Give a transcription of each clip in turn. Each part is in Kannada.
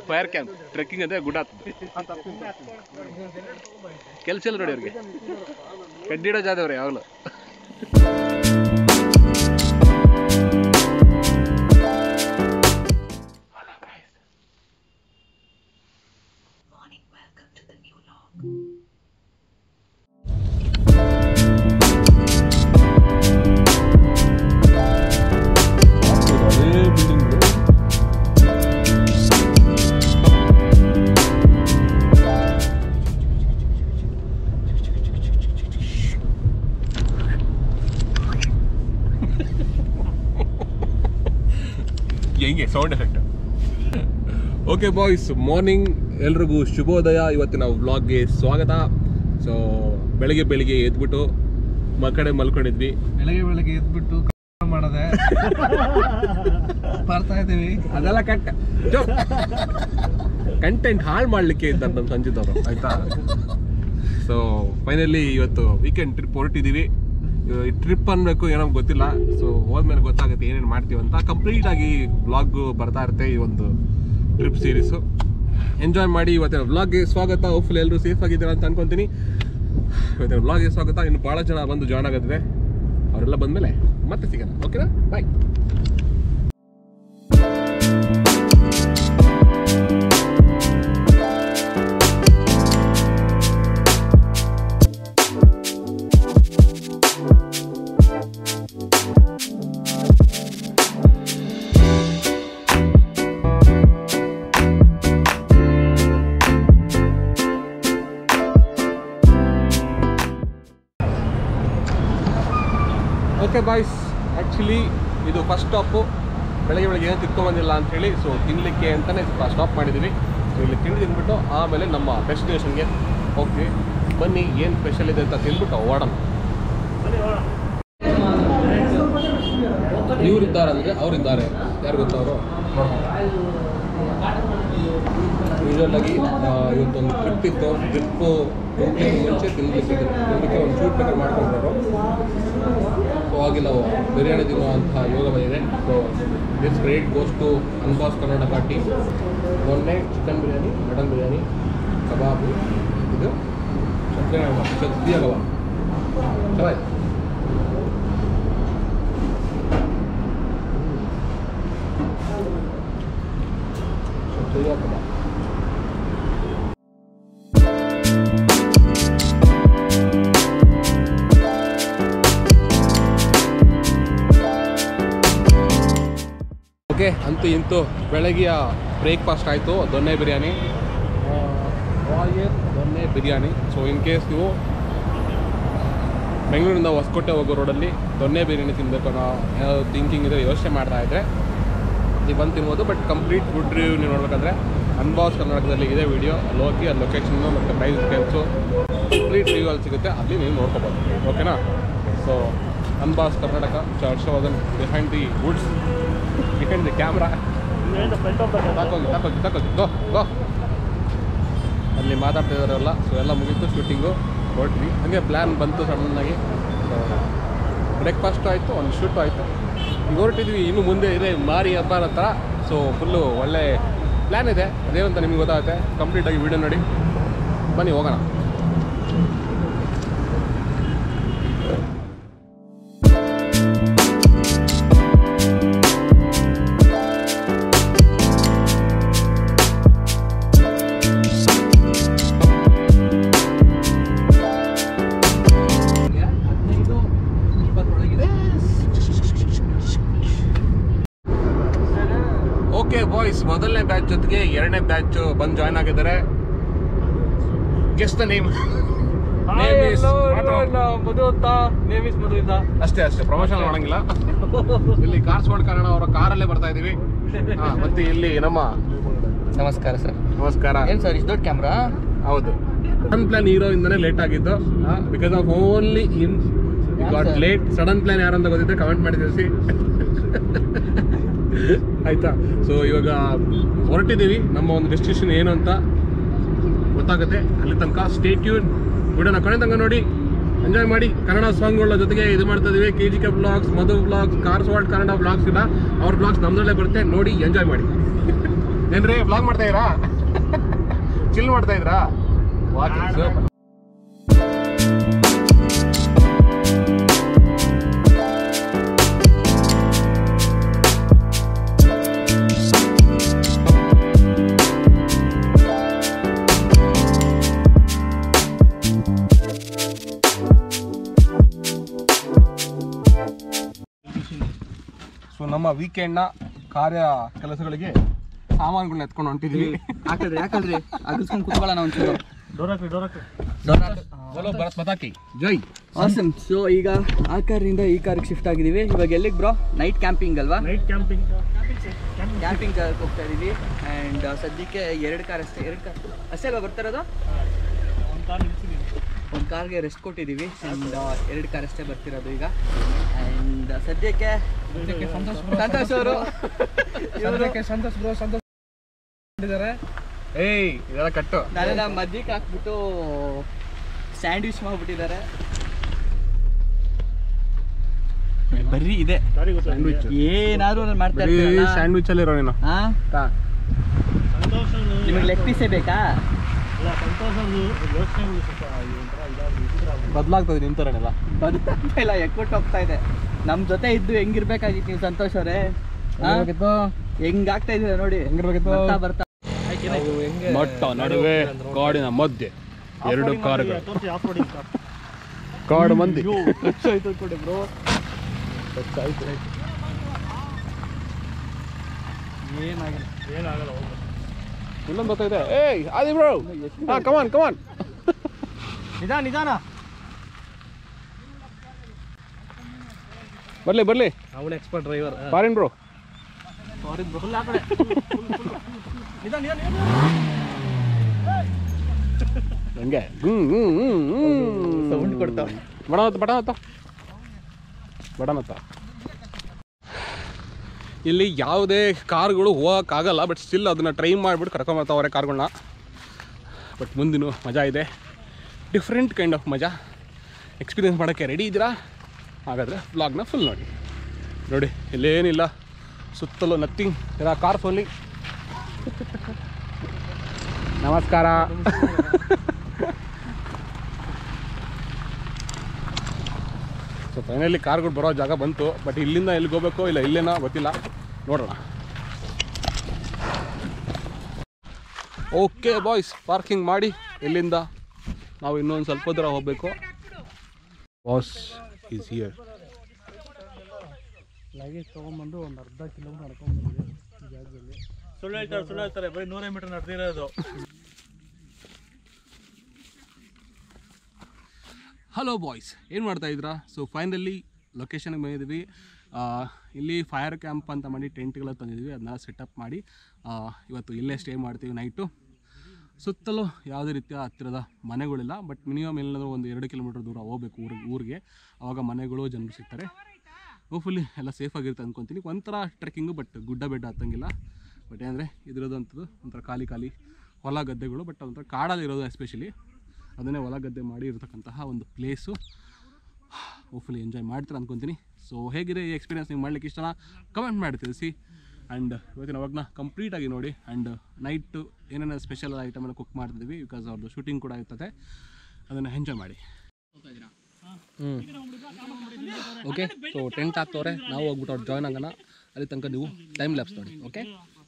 ಫೈರ್ ಕ್ಯಾಂಪ್ ಟ್ರೆಕ್ಕಿಂಗ್ ಅಂದ್ರೆ ಗುಡ್ ಆಗ್ತದೆ ಕೆಲಸ ಇಲ್ಲ ನೋಡಿ ಅವ್ರಿಗೆ ಕಡ್ಡಿಡೋ ಜಾದವ್ರೆ ಯಾವಾಗಲೂ Morning, welcome to the new log. ಅದೇ ಬಿಲ್ಡಿಂಗ್ ಹೆಂಗೆ sound effect okay boys morning ಎಲ್ರಿಗೂ ಶುಭೋದಯ ಇವತ್ತಿನ ವ್ಲಾಗ್ಗೆ ಸ್ವಾಗತ ಸೊ ಬೆಳಗ್ಗೆ ಬೆಳಿಗ್ಗೆ ಎದ್ಬಿಟ್ಟು ಮ ಕಡೆ ಮಲ್ಕೊಂಡಿದ್ವಿ ಬೆಳಗ್ಗೆ ಬೆಳಗ್ಗೆ ಎದ್ಬಿಟ್ಟು ಕ- ಮಾಡದೆ ಬರ್ತಾ ಇದೀವಿ ಅದೆಲ್ಲ ಕಟ್ ಕಂಟೆಂಟ್ ಹಾಳು ಮಾಡ್ಲಿಕ್ಕೆ ಇದ್ದಾರೆ ನಮ್ಮ ಸಂಜಿತವರು ಆಯ್ತಾ ಸೊ ಫೈನಲಿ ಇವತ್ತು ವೀಕೆಂಡ್ ಟ್ರಿಪ್ ಹೊರಟಿದ್ದೀವಿ ಟ್ರಿಪ್ ಅನ್ಬೇಕು ಏನೋ ಗೊತ್ತಿಲ್ಲ ಸೊ ಹೋದ್ಮೇಲೆ ಗೊತ್ತಾಗುತ್ತೆ ಏನೇನು ಮಾಡ್ತೀವಿ ಅಂತ ಕಂಪ್ಲೀಟ್ ಆಗಿ ವ್ಲಾಗ್ ಬರ್ತಾ ಇರುತ್ತೆ ಈ ಒಂದು ಟ್ರಿಪ್ ಸೀರೀಸು ಎಂಜಾಯ್ ಮಾಡಿ ಇವತ್ತಿನ ವ್ಲಾಗ್ಗೆ ಸ್ವಾಗತ ಹೋಪ್ಫುಲ್ ಎಲ್ಲರೂ ಸೇಫ್ ಆಗಿದ್ದೀರಾ ಅಂತ ಅನ್ಕೊಂತೀನಿ ಇವತ್ತಿನ ವ್ಲಾಗ್ಗೆ ಸ್ವಾಗತ ಇನ್ನು ಭಾಳ ಜನ ಬಂದು ಜಾಯ್ನ್ ಆಗುತ್ತೆ ಅವರೆಲ್ಲ ಬಂದಮೇಲೆ ಮತ್ತೆ ಸಿಗೋಣ ಓಕೆನಾ ಬಾಯ್ ಓಕೆ ಬಾಯ್ಸ್ ಆ್ಯಕ್ಚುಲಿ ಇದು ಫಸ್ಟ್ ಸ್ಟಾಪು ಬೆಳಗ್ಗೆ ಬೆಳಗ್ಗೆ ಏನು ತಿನ್ಕೊಂಬಂದಿಲ್ಲ ಅಂತ ಹೇಳಿ ಸೊ ತಿನ್ನಲಿಕ್ಕೆ ಅಂತಲೇ ಸ್ಟಾಪ್ ಮಾಡಿದ್ದೀವಿ ಸೊ ಇಲ್ಲಿ ತಿಂಡಿ ತಿಂದ್ಬಿಟ್ಟು ಆಮೇಲೆ ನಮ್ಮ ಡೆಸ್ಟಿನೇಷನ್ಗೆ ಹೋಗ್ತೀವಿ ಬನ್ನಿ ಏನು ಸ್ಪೆಷಲ್ ಇದೆ ಅಂತ ತಿಂದ್ಬಿಟ್ಟು ಓಡೋಣ ಇವರಿದ್ದಾರೆ ಅಂದರೆ ಅವರಿದ್ದಾರೆ ಯಾರು ಗೊತ್ತವರು ಯೂಶಲ್ ಆಗಿ ಆ, ಇವತ್ತೊಂದು ಟ್ರಿಪ್ ಇತ್ತು ಟ್ರಿಪ್ಪು ಹೋಗ್ಲಿಕ್ಕೆ ಮುಂಚೆ ತಿನ್ನಲಿಕ್ಕೆ ತಿನ್ನಲಿಕ್ಕೆ ಒಂದು ಶೂಟ್ ಬೇಕಾದ್ರೆ ಮಾಡ್ಕೊಂಡ್ರು ಸೊ ಹಾಗೆ ನಾವು ಬಿರಿಯಾನಿ ತಿನ್ನುವಂಥ ಯೋಗ ಬಂದಿದೆ so this great goes to ಅನ್ಬಾಸ್ ಕರ್ನಾಟಕ ಟೀಮ್ ಮೊನ್ನೆ chicken biryani mutton biryani kebab ಇದು ಸತ್ಯ ಸದ್ಯ ಕಬಾಬ್ ಚೆನ್ನಾಗಿ ಸತ್ಯ ಕಬಾಬ್ ಓಕೆ ಅಂತೂ ಇಂತೂ ಬೆಳಗ್ಗೆಯ ಬ್ರೇಕ್ಫಾಸ್ಟ್ ಆಯಿತು ದೊನ್ನೆ ಬಿರಿಯಾನಿ ರಾಯಲ್ ದೊನ್ನೆ ಬಿರಿಯಾನಿ ಸೊ ಇನ್ ಕೇಸ್ ನೀವು ಬೆಂಗಳೂರಿಂದ ಹೊಸಕೋಟೆ ಹೋಗೋ ರೋಡಲ್ಲಿ ದೊನ್ನೆ ಬಿರಿಯಾನಿ ತಿನ್ನಬೇಕು ಅನ್ನೋ ಥಿಂಕಿಂಗ್ ಇದೆ ಯೋಚನೆ ಮಾಡ್ತಾ ಇದ್ದರೆ ನೀವು ಬಂದು ತಿನ್ಬೋದು ಬಟ್ ಕಂಪ್ಲೀಟ್ ಫುಡ್ ರಿವ್ಯೂ ನೀವು ನೋಡ್ಬೇಕಂದ್ರೆ ಅನ್ಬಾಸ್ ಕರ್ನಾಟಕದಲ್ಲಿ ಇದೆ ವಿಡಿಯೋ ಅಲ್ಲಿ ಹೋಗಿ ಅಲ್ಲಿ ಲೊಕೇಶನ್ನು ಮತ್ತು ಪ್ರೈಸ್ ಡೀಟೇಲ್ಸು ಕಂಪ್ಲೀಟ್ ರಿವ್ಯೂ ಅಲ್ಲಿ ಸಿಗುತ್ತೆ ಅಲ್ಲಿ ನೀವು ನೋಡ್ಕೋಬೋದು ಓಕೆನಾ ಸೊ ಅನ್ಬಾಸ್ Karnataka Harshavardhan behind the woods behind the camera ತಕೋಗಿ ತಕೋಗಿ ತಕೋಗಿ ಗೋ ಗೋ ಅಲ್ಲಿ ಮಾತಾಡ್ತಿದ್ದಾರಲ್ಲ ಸೊ ಎಲ್ಲ ಮುಗೀತು ಶೂಟಿಂಗು ಹೊರಟ್ವಿ ಹಾಗೆ ಪ್ಲ್ಯಾನ್ ಬಂತು ಸಣ್ಣದಾಗಿ ಸೊ ಬ್ರೇಕ್ಫಾಸ್ಟು ಆಯಿತು ಒಂದು ಶೂಟು ಆಯಿತು ಈಗ ಹೊರಟಿದ್ವಿ ಇನ್ನು ಮುಂದೆ ಇದೆ ಮಾರಿ ಹಬ್ಬ ಹತ್ರ ಸೊ ಫುಲ್ಲು ಒಳ್ಳೆ ಪ್ಲ್ಯಾನ್ ಇದೆ ಅದೇನಂತ ನಿಮ್ಗೆ ಗೊತ್ತಾಗುತ್ತೆ ಕಂಪ್ಲೀಟಾಗಿ ವೀಡಿಯೋ ನೋಡಿ ಬನ್ನಿ ಹೋಗೋಣ ಓಕೆ ಬಾಯ್ಸ್ ಮೊದಲನೇ ಬ್ಯಾಚ್ ಜೊತೆಗೆ ಎರಡನೇ ಬ್ಯಾಚ್ ಬಂದು ಜಾಯ್ನ್ ಆಗಿದ್ದಾರೆ ಗೆಸ್ಟ್ ದ ನೇಮ್ ಮಧು ಅಂತ ನೇಮ್ ಇಸ್ ಮಧು ಇಂದ ಅಷ್ಟೇ ಅಷ್ಟೇ ಪ್ರಮೋಷನ್ ಮಾಡಂಗಿಲ್ಲ ಇಲ್ಲಿ ಕಾರ್ ಸ್ವಾಡ್ ಕಾರಣ ಅವರ ಕಾರಲ್ಲೇ ಬರ್ತಾ ಇದೀವಿ ಹಾ, ಮತ್ತೆ ಇಲ್ಲಿ ನಮ್ಮ ನಮಸ್ಕಾರ ಸರ್ ನಮಸ್ಕಾರ ಏನ್ ಸರ್ ಇಷ್ಟು ದೊಡ್ಡ ಕ್ಯಾಮ್ರಾ ಹೌದು ಸಡನ್ ಪ್ಲಾನ್ ಹೀರೋ ಇಂದನೇ ಲೇಟ್ ಆಗಿದ್ದು because of only in got sir. Late sudden plan ಯಾರು ಅಂತ ಗೊತ್ತಿದ್ರೆ ಕಮೆಂಟ್ ಮಾಡಿ ತಿಳಿಸಿ ಆಯ್ತಾ ಸೊ ಇವಾಗ ಹೊರಟಿದ್ದೀವಿ ನಮ್ಮ ಒಂದು ಡೆಸ್ಟಿನೇಷನ್ ಏನು ಅಂತ ಗೊತ್ತಾಗುತ್ತೆ ಅಲ್ಲಿ ತನಕ ಸ್ಟೇ ಟ್ಯೂನ್ ವಿಡಿಯೋನ ಕಡೆ ತನಕ ನೋಡಿ ಎಂಜಾಯ್ ಮಾಡಿ ಕನ್ನಡ ಸಾಂಗ್ಗಳ ಜೊತೆಗೆ ಇದು ಮಾಡ್ತಾ ಇದೀವಿ K G K blogs Madhu blogs cars world Kannada blogs ಇಲ್ಲ ಅವ್ರ ಬ್ಲಾಗ್ಸ್ ನಮ್ದ್ರಲ್ಲೇ ಬರುತ್ತೆ ನೋಡಿ ಎಂಜಾಯ್ ಮಾಡಿ ಏನ್ರಿ ಬ್ಲಾಗ್ ಮಾಡ್ತಾ ಇದ್ರಾ ಚಿಲ್ ಮಾಡ್ತಾ ಇದ್ರಾ ವಾಕಿಂಗ್ ಸೂಪರ್ ಸೊ ನಮ್ಮ ವೀಕೆಂಡ್ನ ಕಾರ್ಯ ಕೆಲಸಗಳಿಗೆ ಸಾಮಾನುಗಳನ್ನ ಎತ್ಕೊಂಡು ಹೊಂಟಿದ್ದೀವಿ ಯಾಕಲ್ರಿ ಯಾಕಲ್ರಿ ಅಗಲ್ಸ್ಕೊಂಡು ಕುತ್ಕೊಳ್ಳೋಣ ಒಂಚೂರು ಚಲೋ ಭರತ್ ಮತಾಕಿ ಜೈ ಆಸಮ್ ಸೊ ಈಗ ಆ ಕಾರಿಂದ ಈ ಕಾರ್ಗೆ ಶಿಫ್ಟ್ ಆಗಿದ್ದೀವಿ ಇವಾಗ ಎಲ್ಲಿಗೆ ಬ್ರೋ ನೈಟ್ ಕ್ಯಾಂಪಿಂಗ್ ಅಲ್ವಾ ನೈಟ್ ಕ್ಯಾಂಪಿಂಗ್ ಕ್ಯಾಂಪಿಂಗ್ ಹೋಗ್ತಾ ಇದೀವಿ ಆ್ಯಂಡ್ ಸದ್ಯಕ್ಕೆ ಎರಡು ಕಾರ್ ಅಷ್ಟೇ ಎರಡು ಕಾರ್ ಅಷ್ಟೇ ಅಲ್ವಾ ಬರ್ತಿರೋದು ಒಂದು ಕಾರ್ಗೆ ರೆಸ್ಟ್ ಕೊಟ್ಟಿದ್ದೀವಿ ಆ್ಯಂಡ್ ಎರಡು ಕಾರ್ ಅಷ್ಟೇ ಬರ್ತಿರೋದು ಈಗ ಆ್ಯಂಡ್ ಸದ್ಯಕ್ಕೆ ಸಂತೋಷ್ ಅವರು ಸಂತೋಷ್ ಬ್ರೋ ಸಂತೋಷ್ ಏಯ್ ಇದೆಲ್ಲ ಕಟ್ಟು ನಾನೆಲ್ಲ ಮಧ್ಯಕ್ಕೆ ಹಾಕ್ಬಿಟ್ಟು ಸ್ಯಾಂಡ್ವಿಚ್ ಮಾಡ್ಬಿಟ್ಟಿದ್ದಾರೆ ಬರೀ ಇದೆ ಸ್ಯಾಂಡ್ವಿಚ್ ಏನಾದ್ರೂ ನಾನು ಮಾಡ್ತಾ ಇರ್ತೀರಲ್ಲ ಸ್ಯಾಂಡ್ವಿಚ್ ಅಲ್ಲಿ ಇರೋ ನೀನು ಹಾ ನಿಮಗೆ ಲೆಗ್ ಪೀಸೇ ಬೇಕಾ ಬದಲಾಗ್ತದೆ ನಿಂತರನೆಲ್ಲ ಬದುಕ್ತಾ ಇಲ್ಲ ಎಕ್ಕೊಟ್ಟು ಹೋಗ್ತಾ ಇದೆ ನಮ್ಮ ಜೊತೆ ಇದ್ದು ಹೆಂಗಿರ್ಬೇಕಾಗಿತ್ತು ನೀವು ಸಂತೋಷ್ ಅವರೇ ಹೆಂಗಾಗ್ತಾ ಇದೀರ ನೋಡಿ ಹೆಂಗಿರ್ಬೇಕಿತ್ತು? ಬರ್ತಾ ಬರ್ತಾ ಮಟ್ಟ ನಡುವೆ ಕಾಡಿನ ಮಧ್ಯೆ ಎರಡು ಕಾರುಗಳು ಕಾಡು ಮಂದಿ ಆಯ್ತು ಕೊಡಿ ಬ್ರೋ ಏನಾಗಿಲ್ಲ ಇನ್ನೊಂದು ಬರ್ತಾ ಇದೆ ಏಯ್ ಆದಿ ಬ್ರೋ ಹಾ ಕಮಾನ್ ಕಮಾನ್ ನಿಧಾನ ನಿಧಾನ ಬರ್ಲಿ ಬರ್ಲಿ ಅವಳು expert driver foreign bro full ಆ ಕಡೆ ನಿಧಾನ ನಿಧಾನ ಹಂಗೆ ಹ್ಮ್ ಹ್ಮ್ ಹ್ಮ್ ಹ್ಮ್ Sound ಕೊಡ್ತಾವೆ. ಬಡ ಹತ್ತ ಬಡ ಹತ್ತ ಬಡ ಹತ್ತ ಇಲ್ಲಿ ಯಾವುದೇ ಕಾರ್ಗಳು ಹೋಗೋಕ್ಕಾಗಲ್ಲ ಬಟ್ ಸ್ಟಿಲ್ ಅದನ್ನು ಟ್ರೈ ಮಾಡಿಬಿಟ್ಟು ಕರ್ಕೊಂಬರ್ತಾವ್ರೆ ಕಾರ್ಗಳನ್ನ ಬಟ್ ಮುಂದಿನ ಮಜಾ ಇದೆ ಡಿಫ್ರೆಂಟ್ ಕೈಂಡ್ ಆಫ್ ಮಜಾ ಎಕ್ಸ್ಪೀರಿಯೆನ್ಸ್ ಮಾಡೋಕ್ಕೆ ರೆಡಿ ಇದ್ದೀರಾ ಹಾಗಾದರೆ ವ್ಲಾಗ್ನ ಫುಲ್ ನೋಡಿ ನೋಡಿ ಇಲ್ಲೇನಿಲ್ಲ ಸುತ್ತಲೂ ನಥಿಂಗ್ ಇರೋ ಕಾರ್ ಫುಲ್ಲಿ ನಮಸ್ಕಾರ ಸೊ ಫೈನಲಿ ಕಾರ್ಗಳು ಬರೋ ಜಾಗ ಬಂತು ಬಟ್ ಇಲ್ಲಿಂದ ಎಲ್ಲಿಗೆ ಹೋಗ್ಬೇಕು ಇಲ್ಲ ಇಲ್ಲೇನೋ ಗೊತ್ತಿಲ್ಲ ನೋಡೋಣ ಓಕೆ ಬಾಯ್ಸ್ ಪಾರ್ಕಿಂಗ್ ಮಾಡಿ ಇಲ್ಲಿಂದ ನಾವು ಇನ್ನೊಂದು ಸ್ವಲ್ಪ ದೂರ ಹೋಗಬೇಕು ಬಾಸ್ ಈಸ್ ಹಿಯರ್ ಲಗೇಜ್ ತೊಗೊಂಬಂದು ಒಂದು ಅರ್ಧ ಕಿಲೋಮೀಟರ್ ನಡ್ಕೊಂಡ್ಬಂದಿದೆ ಈ ಜಾಗದಲ್ಲಿ ಸುಳ್ಳು ಹೇಳ್ತಾರೆ ಸುಳ್ಳು ಹೇಳ್ತಾರೆ ಬರೀ ನೂರೇ ಮೀಟರ್ ನಡೆದಿರೋದು ಹಲೋ ಬಾಯ್ಸ್ ಏನು ಮಾಡ್ತಾ ಇದ್ದೀರಾ ಸೊ ಫೈನಲಿ ಲೊಕೇಶನ್ಗೆ ಬಂದಿದ್ದೀವಿ ಆ, ಇಲ್ಲಿ ಫೈರ್ ಕ್ಯಾಂಪ್ ಅಂತ ಮಾಡಿ ಟೆಂಟ್ಗಳ ತಂದಿದ್ದೀವಿ ಅದನ್ನ ಸೆಟಪ್ ಮಾಡಿ ಆ, ಇವತ್ತು ಇಲ್ಲೇ ಸ್ಟೇ ಮಾಡ್ತೀವಿ ನೈಟು ಸುತ್ತಲೂ ಯಾವುದೇ ರೀತಿಯ ಹತ್ತಿರದ ಮನೆಗಳಿಲ್ಲ ಬಟ್ ಮಿನಿಮಮ್ ಎಲ್ಲಾದರೂ ಒಂದು ಎರಡು ಕಿಲೋಮೀಟರ್ ದೂರ ಹೋಗ್ಬೇಕು ಊರಿಗೆ ಊರಿಗೆ ಆವಾಗ ಮನೆಗಳು ಜನರು ಸಿಗ್ತಾರೆ ಹೋಪ್ಫುಲಿ ಎಲ್ಲ ಸೇಫಾಗಿರುತ್ತೆ ಅಂದ್ಕೊತೀನಿ ಒಂಥರ ಟ್ರೆಕ್ಕಿಂಗು ಬಟ್ ಗುಡ್ಡ ಬೆಡ್ಡ ಹತ್ತಂಗಿಲ್ಲ ಬಟ್ ಏನಂದರೆ ಇದಿರೋದಂಥದ್ದು ಒಂಥರ ಖಾಲಿ ಖಾಲಿ ಹೊಲ ಗದ್ದೆಗಳು ಬಟ್ ಒಂಥರ ಕಾಡಲ್ಲಿ ಇರೋದು ಎಸ್ಪೆಷಲಿ ಅದನ್ನೇ ಹೊಲ ಗದ್ದೆ ಮಾಡಿ ಇರತಕ್ಕಂತಹ ಒಂದು ಪ್ಲೇಸು ಹೋಪ್ಫುಲಿ ಎಂಜಾಯ್ ಮಾಡ್ತೀರ ಅಂದ್ಕೊತೀನಿ ಸೊ ಹೇಗಿದೆ ಈ ಎಕ್ಸ್ಪೀರಿಯನ್ಸ್ ನೀವು ಮಾಡ್ಲಿಕ್ಕೆ ಇಷ್ಟನ ಕಮೆಂಟ್ ಮಾಡಿ ತಿಳಿಸಿ ಆ್ಯಂಡ್ ಇವತ್ತಿನ ಅವಾಗನ ಕಂಪ್ಲೀಟಾಗಿ ನೋಡಿ ಆ್ಯಂಡ್ ನೈಟು ಏನೇನು ಸ್ಪೆಷಲ್ ಐಟಮ್ ಎಲ್ಲ ಕುಕ್ ಮಾಡ್ತಿದ್ವಿ ಬಿಕಾಸ್ ಅವ್ರದ್ದು ಶೂಟಿಂಗ್ ಕೂಡ ಇರ್ತದೆ ಅದನ್ನು ಎಂಜಾಯ್ ಮಾಡಿ ಹ್ಞೂ ಓಕೆ ಸೊ ಟೆಂಟ್ ಹಾಕ್ತವ್ರೆ ನಾವು ಹೋಗ್ಬಿಟ್ಟು ಅವ್ರು ಜಾಯ್ನ್ ಆಗೋಣ ಅಲ್ಲಿ ತನಕ ನೀವು ಟೈಮ್ ಲ್ಯಾಬ್ಸ್ ನೋಡಿ ಓಕೆ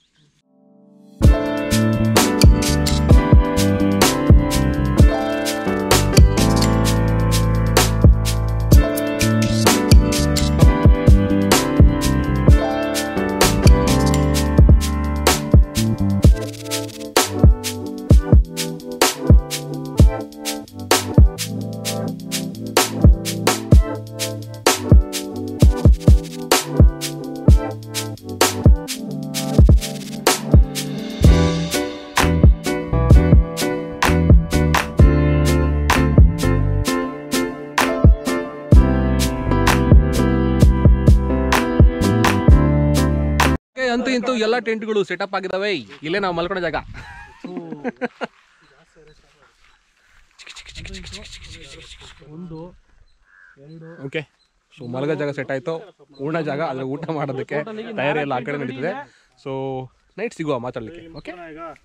ಅಂತೂ ಇಂತೂ ಎಲ್ಲ ಟೆಂಟ್ಗಳು ಸೆಟಪ್ ಆಗಿದಾವೆ ಇಲ್ಲೇ ನಾವು ಮಲ್ಕೊಳ್ಳೋ ಜಾಗ ಒಂದು ಎರಡು ಓಕೆ ಸೊ ಮಲಗೋ ಜಾಗ ಸೆಟ್ ಆಯಿತು ಊಣ ಜಾಗ ಅದ್ರ ಊಟ ಮಾಡೋದಕ್ಕೆ ತಯಾರಿ ಎಲ್ಲ ಆ ಕಡೆ ನಡೀತಿದೆ ಸೊ ನೈಟ್ ಸಿಗುವ ಮಾತಾಡಲಿಕ್ಕೆ ಓಕೆ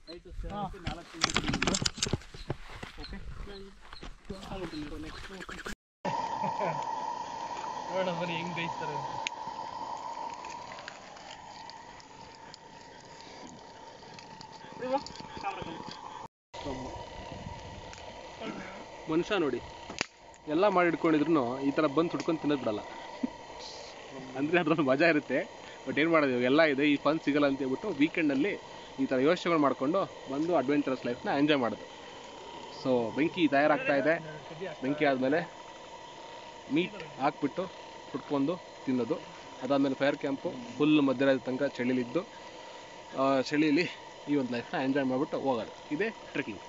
ಮನುಷ್ಯ ನೋಡಿ ಎಲ್ಲ ಮಾಡಿ ಇಟ್ಕೊಂಡಿದ್ರು ಈ ಥರ ಬಂದು ಸುಟ್ಕೊಂಡು ತಿನ್ನೋದು ಬಿಡಲ್ಲ ಅಂದರೆ ಅದ್ರಲ್ಲಿ ಮಜಾ ಇರುತ್ತೆ ಬಟ್ ಏನು ಮಾಡೋದು ಇವಾಗ ಎಲ್ಲ ಇದೆ ಈ ಫನ್ ಸಿಗಲ್ಲ ಅಂತ ಹೇಳ್ಬಿಟ್ಟು ವೀಕೆಂಡಲ್ಲಿ ಈ ಥರ ಯೋಚನೆಗಳು ಮಾಡಿಕೊಂಡು ಬಂದು ಅಡ್ವೆಂಚರಸ್ ಲೈಫ್ನ ಎಂಜಾಯ್ ಮಾಡೋದು ಸೊ ಬೆಂಕಿ ತಯಾರಾಗ್ತಾ ಇದೆ ಬೆಂಕಿ ಆದಮೇಲೆ ಮೀಟ್ ಹಾಕ್ಬಿಟ್ಟು ಸುಟ್ಕೊಂಡು ತಿನ್ನೋದು ಅದಾದಮೇಲೆ ಫೈರ್ ಕ್ಯಾಂಪು ಫುಲ್ ಮಧ್ಯರಾತ್ರಿ ತನಕ ಚಳಿಲಿದ್ದು ಆ, ಚಳಿಲಿ ಈ ಒಂದು ಲೈಫ್ನ ಎಂಜಾಯ್ ಮಾಡಿಬಿಟ್ಟು ಹೋಗೋದು ಇದೇ ಟ್ರೆಕ್ಕಿಂಗ್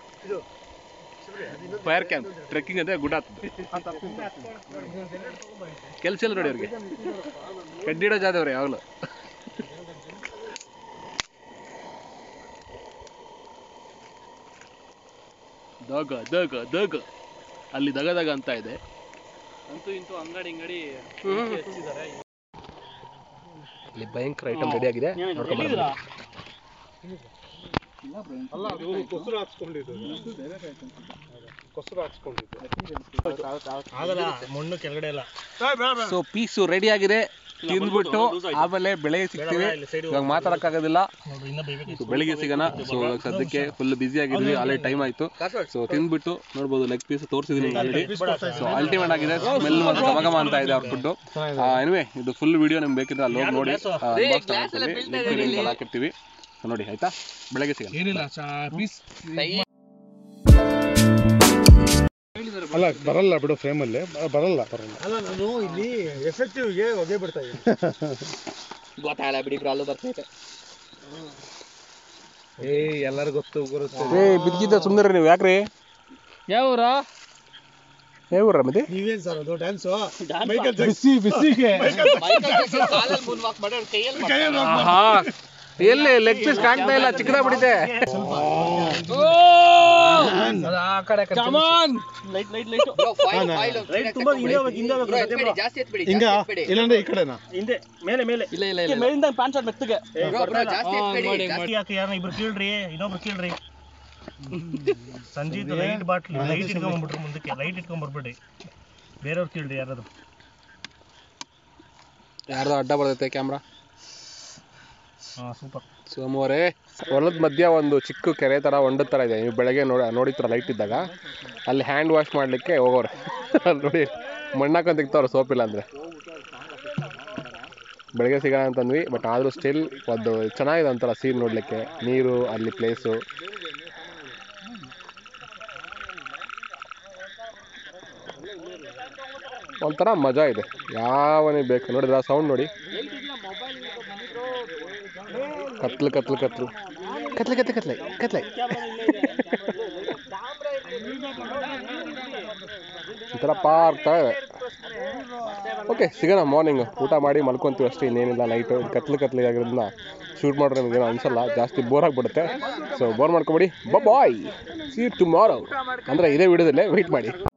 ಫೈರ್ ಕ್ಯಾಂಪ್ ಟ್ರೆಕ್ಕಿಂಗ್ ಅಂದರೆ ಗುಡ್ ಆಗ್ತದೆ ಕೆಲಸ ಇಲ್ಲ ನೋಡಿ ಅವ್ರಿಗೆ ಕಡ್ಡಿಡೋ ಜಾದವ್ರೆ ಯಾವಾಗಲೂ ದಗ ದಗ ದಗ ಅಲ್ಲಿ ದಗ ದಗ ಅಂತ ಇದೆ ಅಂತೂ ಇಂತೂ ಅಂಗಡಿ ಅಂಗಡಿ ಇಲ್ಲಿ ಭಯಂಕರ ಐಟಮ್ ರೆಡಿ ಆಗಿದೆ ನೋಡ್ಕೊಂಡ್ ಅಲ್ಲ ಅದು ಕೊಸರು ಹಾಕ್ಸ್ಕೊಂಡಿದ್ದು ಕೊಸರು ಹಾಕ್ಸ್ಕೊಂಡಿದ್ದು ಆಗಲ್ಲ ಮಣ್ಣು ಕೆಳಗಡೆ ಎಲ್ಲ ಸೊ ಪೀಸು ರೆಡಿ ಆಗಿದೆ ತಿಂದ್ಬಿಟ್ಟು ಆಮೇಲೆ ಬೆಳಗ್ಗೆ ಸಿಗ್ತೀವಿ ಇವಾಗ ಮಾತಾಡಕ್ಕಾಗೋದಿಲ್ಲ ಇನ್ನ ಬೇಯ್ಬೇಕು ಸೊ ಬೆಳಿಗ್ಗೆ ಸಿಗೋಣ ಸೊ ಇವಾಗ ಸದ್ಯಕ್ಕೆ ಫುಲ್ ಬಿಸಿ ಆಗಿದ್ವಿ ಆಲ್ರೆಡಿ ಟೈಮ್ ಆಯ್ತು ಸೊ ತಿಂದ್ಬಿಟ್ಟು ನೋಡ್ಬೋದು ಲೆಗ್ ಪೀಸ್ ತೋರಿಸಿದೀನಿ ಆಲ್ರೆಡಿ ಸೊ ಅಲ್ಟಿಮೇಟ್ ಆಗಿದೆ ಸ್ಮೆಲ್ ಮತ್ತು ಘಮ ಘಮ ಅಂತ ಇದೆ ಅವ್ರ ಫುಡ್ ಎನಿವೆ ಇದು ಫುಲ್ ವಿಡಿಯೋ ನಿಮ್ಗೆ ಬೇಕಿದ್ರೆ ಅಲ್ಲಿ ಹೋಗಿ ನೋಡಿ ಅನ್ಬಾಕ್ಸ್ ಹಾಕಿರ್ತೀವಿ ಸೊ ನೋಡಿ ಆಯ್ತಾ ಬೆಳಗ್ಗೆ ಸಿಗೋಣ ಏನಿಲ್ಲ ಪೀಸ್ ಅಲ್ಲ ಬರಲ್ಲ ಬಿಡು ಫ್ರೇಮಲ್ಲಿ ಬರಲ್ಲ ಬರಲ್ಲ ಅಲ್ಲ ನಾನು ಇಲ್ಲಿ ಎಫೆಕ್ಟಿವ್ಗೆ ಹೊಗೆ ಬಿಡ್ತಾ ಇದ್ದೀನಿ ಗೊತ್ತಾಗಲ್ಲ ಬಿಡಿ ಬ್ರೋ ಅಲ್ಲೂ ಬರ್ತೈತೆ ಏ ಎಲ್ಲರೂ ಗೊತ್ತು ಗುರುತು ಏ ಬಿದ್ದಿದ್ದ ಸುಮ್ಮನೆ ನೀವು ಯಾಕ್ರಿ ಯಾವ್ರ ಯಾವ ಊರ ಮದಿ ನೀವೇನ್ ಸರ್ ಅದು ಡ್ಯಾನ್ಸು ಬಿಸಿ ಬಿಸಿಗೆ ಆಹಾ ಎಲ್ಲಿ ಲೆಗ್ ಪೀಸ್ ಕಾಣ್ತಾ ಇಲ್ಲ ಚಿಕ್ಕದಾಗ ಬಿಡಿದೆ ಲೈಟ್ ಲೈಟ್ ಲೈಟ್ ಲೈಟ್ ತುಂಬಾ ಹಿಂದೆ ಹೋಗ್ಬೇಕು, ಹಿಂದೆ ಹೋಗ್ಬೇಕು, ಸತ್ಯ ಬ್ರೋ. ಜಾಸ್ತಿ ಎತ್ಬಿಡಿ ಹಿಂಗ ಇಲ್ಲಾಂದ್ರೆ ಈ ಕಡೆನಾ ಹಿಂದೆ ಮೇಲೆ ಮೇಲೆ ಇಲ್ಲ ಇಲ್ಲ ಇಲ್ಲ ಮೇಲಿಂದ ಪ್ಯಾಂಟ್ ಶರ್ಟ್ ಮೆತ್ತಗೆ ಯಾಕೆ ಯಾರನ್ನ ಇಬ್ರು ಕೀಳ್ರಿ ಇನ್ನೊಬ್ರು ಕೀಳ್ರಿ ಸಂಜೀತ್ ಲೈಟ್ ಬಾಟ್ಲ್ ಲೈಟ್ ಇಟ್ಕೊಂಡ್ಬಿಟ್ರು ಮುಂದಕ್ಕೆ ಲೈಟ್ ಇಟ್ಕೊಂಡ್ ಬರ್ಬೇಡಿ ಬೇರೆಯವ್ರು ಕೀಳ್ರಿ ಯಾರಾದ್ರು ಯಾರ್ದೋ ಅಡ್ಡ ಬರ್ತೈತೆ ಕ್ಯಾಮ್ರಾ ಹಾ ಸೂಪರ್ ಸೋಮವಾರೇ ಹೊಲದ ಮಧ್ಯ ಒಂದು ಚಿಕ್ಕ ಕೆರೆ ಥರ ಹೊಂಡದ ಥರ ಇದೆ ನೀವು ಬೆಳಗ್ಗೆ ನೋಡಿ ನೋಡಿತ್ರ ಲೈಟ್ ಇದ್ದಾಗ ಅಲ್ಲಿ ಹ್ಯಾಂಡ್ ವಾಶ್ ಮಾಡಲಿಕ್ಕೆ ಹೋಗೋರೆ ಅಲ್ಲಿ ನೋಡಿ ಮಣ್ಣಾಕೊಂಡು ತೆಗ್ತವ್ರೆ ಸೋಪ್ ಇಲ್ಲ ಅಂದರೆ ಬೆಳಗ್ಗೆ ಸಿಗೋಣ ಅಂತಂದ್ವಿ ಬಟ್ ಆದರೂ ಸ್ಟಿಲ್ ಒಂದು ಚೆನ್ನಾಗಿದೆ ಒಂಥರ ಸೀನ್ ನೋಡಲಿಕ್ಕೆ ನೀರು ಅಲ್ಲಿ ಪ್ಲೇಸು ಒಂಥರ ಮಜಾ ಇದೆ ಯಾವನೇ ಬೇಕು ನೋಡಿದ್ರ ಸೌಂಡ್ ನೋಡಿ ಕತ್ಲು ಕತ್ಲು ಕತ್ಲು ಕತ್ಲೆ ಕತ್ಲೆ ಕತ್ಲೆ ಕತ್ಲೆ ಈ ಥರ ಪಾರ್ತಾ ಇದೆ ಓಕೆ ಸಿಗೋಣ ಮಾರ್ನಿಂಗ್ ಊಟ ಮಾಡಿ ಮಲ್ಕೊಂತೀವಿ ಅಷ್ಟೇ ಇನ್ನೇನಿಲ್ಲ ನೈಟು ಕತ್ಲು ಕತ್ಲಿಗೆ ಆಗಿರೋದ್ರಿಂದ ಶೂಟ್ ಮಾಡಿದ್ರೆ ನಿಮಗೇನು ಅನ್ಸಲ್ಲ ಜಾಸ್ತಿ ಬೋರ್ ಆಗಿಬಿಡುತ್ತೆ ಸೊ ಬೋರ್ ಮಾಡ್ಕೊಬೇಡಿ ಬಾಯ್ ಸಿ ಟುಮಾರೋ ಅಂದರೆ ಇದೇ ವಿಡಿಯೋದಲ್ಲೇ ವೆಯ್ಟ್ ಮಾಡಿ